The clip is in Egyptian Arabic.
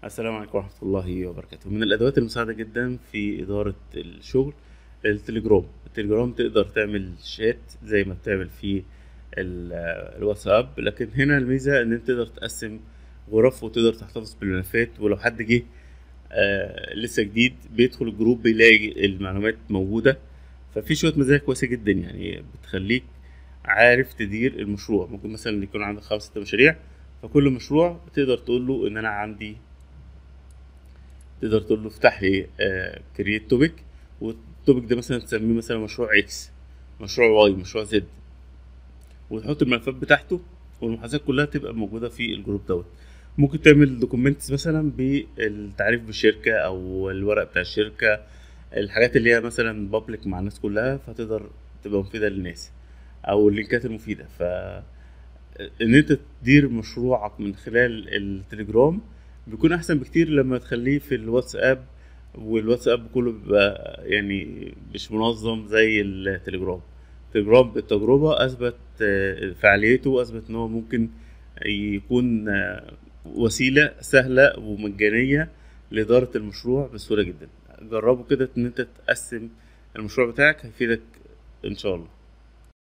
السلام عليكم ورحمة الله وبركاته من الأدوات المساعدة جدا في إدارة الشغل التليجرام التليجرام تقدر تعمل شات زي ما بتعمل في ال- الواتساب لكن هنا الميزة إن أنت تقدر تقسم غرف وتقدر تحتفظ بالملفات ولو حد جه آه لسه جديد بيدخل الجروب بيلاقي المعلومات موجودة ففي شوية مزايا كويسة جدا يعني بتخليك عارف تدير المشروع ممكن مثلا يكون عندك خمس ست مشاريع فكل مشروع تقدر تقول له ان انا عندي تقدر تقول له افتح لي كرييت توبيك والتوبيك ده مثلا تسميه مثلا مشروع اكس مشروع واي مشروع زد وتحط الملفات بتاعته والمحادثات كلها تبقى موجوده في الجروب دوت ممكن تعمل دوكيومنتس مثلا بالتعريف بالشركه او الورق بتاع الشركه الحاجات اللي هي مثلا بابليك مع الناس كلها فتقدر تبقى مفيده للناس او اللينكات المفيده ف ان انت تدير مشروعك من خلال التليجرام بيكون احسن بكتير لما تخليه في الواتساب والواتساب كله بيبقى يعني مش منظم زي التليجرام التليجرام بالتجربة اثبت آه، فعاليته واثبت ان هو ممكن يكون آه، وسيلة سهلة ومجانية لإدارة المشروع بسهولة جدا جربوا كده ان انت تقسم المشروع بتاعك هيفيدك ان شاء الله